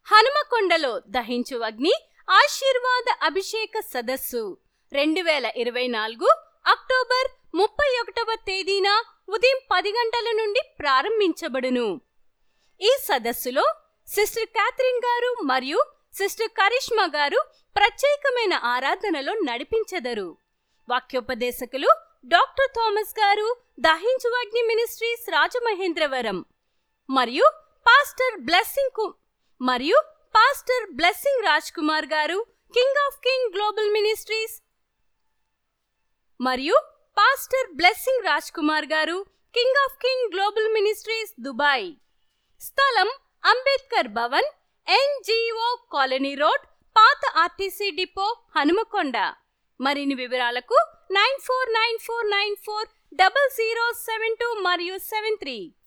హనుమకొండలో దహించు అగ్ని ఆశీర్వాద అభిషేక సదస్సు రెండు వేల ఇరవై నాలుగు అక్టోబర్ ముప్పై ఒకటవ తేదీన ఉదయం పది గంటల నుండి ప్రారంభించబడును ఈ సదస్సులో సిస్టర్ క్యాథరిన్ గారు మరియు సిస్టర్ కరిష్మా గారు ప్రత్యేకమైన ఆరాధనలో నడిపించెదరు వాక్యోపదేశకులు డాక్టర్ థామస్ గారు దహించు అగ్ని మినిస్ట్రీస్ రాజమహేంద్రవరం మరియు పాస్టర్ బ్లెస్సింగ్ కు మరియు pastor blessing Raj Kumar garu king of king global ministries మరియు pastor blessing Raj Kumar garu king of king global ministries Dubai స్థలం Ambedkar Bhavan NGO colony road పాత ఆర్టీసీ డిపో హనుమకొండ మరిన్ని వివరాలకు nine four nine four nine four double zero seven two మరియు seven three